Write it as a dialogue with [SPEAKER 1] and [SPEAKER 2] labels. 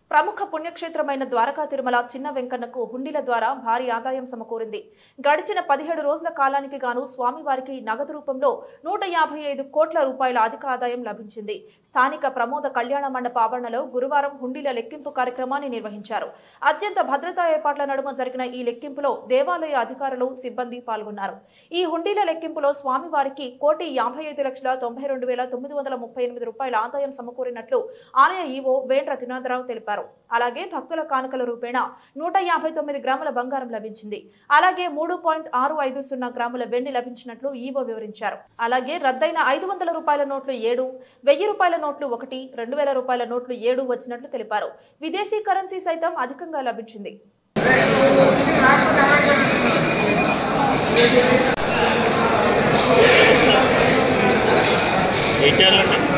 [SPEAKER 1] ప్రముఖ పుణ్యక్షేత్రమైన ద్వారకా తిరుమల చిన్న వెంకన్నకు హుండీల ద్వారా భారీ ఆదాయం సమకూరింది గడిచిన పదిహేడు రోజుల కాలానికి గాను స్వామివారికి నగదు రూపంలో నూట యాభై ఐదు కోట్ల రూపాయల అధిక ఆదాయం లభించింది స్థానిక ప్రమోద కళ్యాణ మండప ఆవరణలో గురువారం హుండీల లెక్కింపు కార్యక్రమాన్ని నిర్వహించారు అత్యంత భద్రతా ఏర్పాట్ల నడుమ జరిగిన ఈ లెక్కింపులో దేవాలయ అధికారులు సిబ్బంది పాల్గొన్నారు ఈ హుండీల లెక్కింపులో స్వామివారికి కోటి యాభై ఐదు లక్షల తొంభై రెండు వేల తొమ్మిది వందల ముప్పై ఎనిమిది రూపాయల ఆదాయం సమకూరినట్లు ఆలయ ఈవో వేండ్ర త్రినాథరావు తెలిపారు అలాగే భక్తుల కానుకల రూపేణ నూట యాభై తొమ్మిది గ్రాముల బంగారం లభించింది అలాగే మూడు పాయింట్ ఆరు ఐదు సున్నా గ్రాముల వెండి లభించినట్లు ఈవో వివరించారు అలాగే రద్దయిన ఐదు వందల రూపాయల నోట్లు ఏడు వెయ్యి రూపాయల నోట్లు ఒకటి రెండు వేల రూపాయల నోట్లు ఏడు వచ్చినట్లు తెలిపారు విదేశీ కరెన్సీ సైతం అధికంగా లభించింది
[SPEAKER 2] ఎయిట్